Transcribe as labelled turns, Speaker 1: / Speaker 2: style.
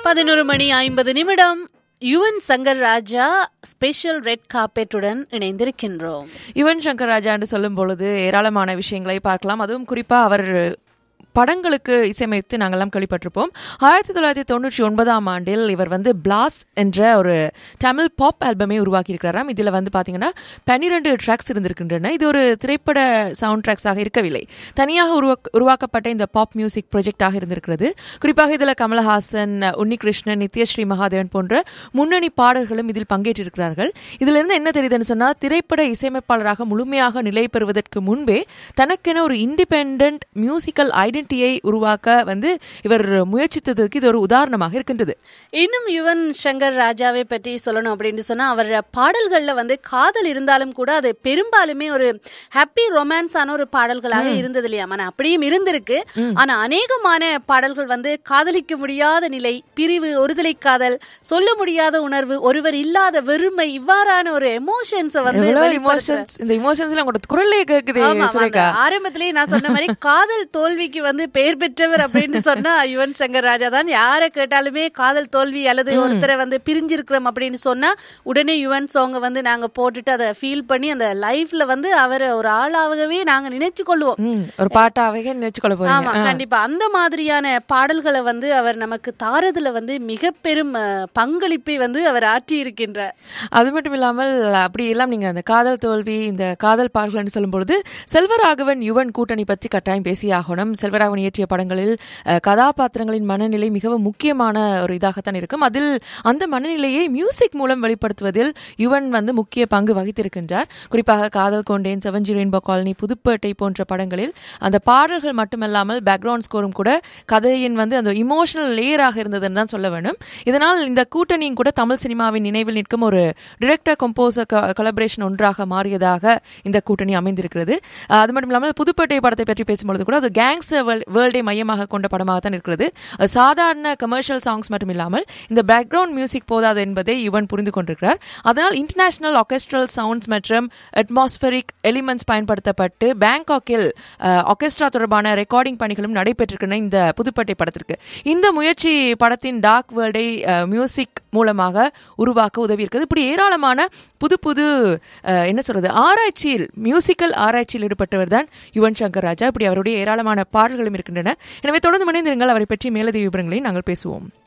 Speaker 1: பதினொரு மணி ஐம்பது நிமிடம் யுவன் சங்கர் ராஜா ஸ்பெஷல் ரெட் கார்பெட்டுடன் இணைந்திருக்கின்றோம்
Speaker 2: யுவன் சங்கர் ராஜா என்று சொல்லும் பொழுது ஏராளமான விஷயங்களை பார்க்கலாம் அதுவும் குறிப்பா அவர் படங்களுக்கு இசையமைத்து நாங்கள்லாம் கேள்விப்பட்டிருப்போம் ஆயிரத்தி தொள்ளாயிரத்தி தொண்ணூற்றி ஒன்பதாம் ஆண்டில் இவர் வந்து பிளாஸ் என்ற ஒரு தமிழ் பாப் ஆல்பமே உருவாக்கியிருக்கிறாராம் இதில் வந்து பார்த்தீங்கன்னா பன்னிரெண்டு ட்ராக்ஸ் இருந்திருக்கின்றன இது ஒரு திரைப்பட சவுண்ட் ட்ராக்ஸாக இருக்கவில்லை தனியாக உருவாக்க உருவாக்கப்பட்ட இந்த பாப் மியூசிக் ப்ரொஜெக்டாக இருந்திருக்கிறது குறிப்பாக இதில் கமலஹாசன் உன்னிகிருஷ்ணன் நித்யஸ்ரீ மகாதேவன் போன்ற முன்னணி பாடல்களும் இதில் பங்கேற்றிருக்கிறார்கள் இதுல இருந்து என்ன தெரியுதுன்னு சொன்னா திரைப்பட இசையமைப்பாளராக முழுமையாக நிலை பெறுவதற்கு முன்பே தனக்கென ஒரு இண்டிபெண்ட் மியூசிக்கல் ஐடென்டிட்டியை உருவாக்க வந்து இவர் முயற்சித்ததுக்கு இது ஒரு உதாரணமாக இருக்கின்றது
Speaker 1: இன்னும் யுவன் சங்கர் ராஜாவை பற்றி சொல்லணும் அப்படின்னு சொன்னா அவர் பாடல்கள்ல வந்து காதல் இருந்தாலும் கூட அது பெரும்பாலுமே ஒரு ஹாப்பி ரொமான்ஸான ஒரு பாடல்களாக இருந்தது இல்லையா ஆனா அப்படியும் இருந்திருக்கு ஆனா அநேகமான பாடல்கள் வந்து காதலிக்க முடியாத நிலை பிரிவு ஒருதலை காதல் சொல்ல முடியாத உணர்வு ஒருவர் இல்லாத வெறுமை இவ்வாறான ஒரு எமோஷன்ஸை வந்து
Speaker 2: எவ்வளவு
Speaker 1: வெளிப்படுத்துற-
Speaker 2: இமோஷன்ஸ் இந்த இமோஷன்ஸ்ல உங்களோட குரலே கேக்குது
Speaker 1: ஆமா, ஆமா. அந்த
Speaker 2: சுரேகா
Speaker 1: ஆரம்பத்திலேயே நான் சொன்ன மாதிரி காதல் தோல்விக்கு வந்து பெயர் பெற்றவர் அப்படின்னு சொன்னா யுவன் சங்கர் ராஜா தான் யாரை கேட்டாலுமே காதல் தோல்வி அல்லது ஒருத்தரை வந்து பிரிஞ்சிருக்கிறோம் அப்படின்னு சொன்னா உடனே யுவன் சாங்க வந்து நாங்க போட்டுட்டு அதை ஃபீல் பண்ணி அந்த லைஃப்ல வந்து அவரை ஒரு ஆளாகவே நாங்க நினைச்சு கொள்வோம்
Speaker 2: ம், ஒரு பாட்டாவே நினைச்சு கொள்ள போறீங்க
Speaker 1: ஆமா கண்டிப்பா அந்த மாதிரியான பாடல்களை வந்து அவர் நமக்கு தாரதுல வந்து மிக பெரும் அஹ், பங்களிப்பை வந்து அவர் ஆற்றி இருக்கின்றார்
Speaker 2: அது மட்டும் இல்லாமல் அப்படி எல்லாம் நீங்க அந்த காதல் தோல்வி இந்த காதல் பாடல்கள்னு சொல்லும்பொழுது செல்வராகவன் யுவன் கூட்டணி பற்றி கட்டாயம் பேசியாகணும் செல்வராகவன் இயற்றிய படங்களில் அஹ், கதாபாத்திரங்களின் மனநிலை மிகவும் முக்கியமான ஒரு இதாகத்தான் இருக்கும் அதில் அந்த மனநிலையை மியூசிக் மூலம் வெளிப்படுத்துவதில் யுவன் வந்து முக்கிய பங்கு வகித்திருக்கின்றார் குறிப்பாக காதல் கொண்டேன் செவன் ஜீரோ இன்ப காலனி புதுப்பேட்டை போன்ற படங்களில் அந்த பாடல்கள் மட்டுமல்லாமல் பேக்ரவுண்ட் ஸ்கோரும் கூட கதையின் வந்து அந்த இமோஷனல் லேயராக இருந்ததுன்னு தான் சொல்ல வேண்டும் இதனால் இந்த கூட்டணியும் கூட தமிழ் சினிமாவின் நினைவில் நிற்கும் ஒரு டிரெக்டர் கம்போசர் கொலபரேஷன் ஒன்றாக மாறியதாக இந்த கூட்டணி அமைந்திருக்கிறது அஹ் அது மட்டும் இல்லாமல் புதுப்பேட்டை படத்தை பற்றி பேசும்பொழுது கூட அது கேங்ஸ்டர் வேர்ல்டை மையமாக கொண்ட படமாக தான் இருக்கிறது அது சாதாரண கமர்ஷியல் சாங்ஸ் மட்டும் இல்லாமல் இந்த பேக்ரவுண்ட் மியூசிக் போதாது என்பதை யுவன் புரிந்து கொண்டிருக்கிறார் அதனால் இன்டர்நேஷனல் ஆர்கெஸ்ட்ரல் சவுண்ட்ஸ் மற்றும் அட்மாஸ்பரிக் எலிமெண்ட்ஸ் பயன்படுத்தப்பட்டு பேங்காக்கில் ஆர்கெஸ்ட்ரா தொடர்பான ரெக்கார்டிங் பணிகளும் நடைபெற்றிருக்கின்றன இந்த புதுப்பேட்டை படத்திற்கு இந்த முயற்சி படத்தின் டார்க் வேர்ல்டை மியூசிக் மூலமாக உருவாக்க உதவி இருக்குது இப்படி ஏராளமான புது புது அஹ், என்ன சொல்றது ஆராய்ச்சியில் மியூசிக்கல் ஆராய்ச்சியில் ஈடுபட்டவர் தான் யுவன் சங்கர் ராஜா இப்படி அவருடைய ஏராளமான பாடல்களும் இருக்கின்றன எனவே தொடர்ந்து மணிந்திருங்கள் அவரை பற்றி மேலதிக விவரங்களை நாங்கள் பேசுவோம்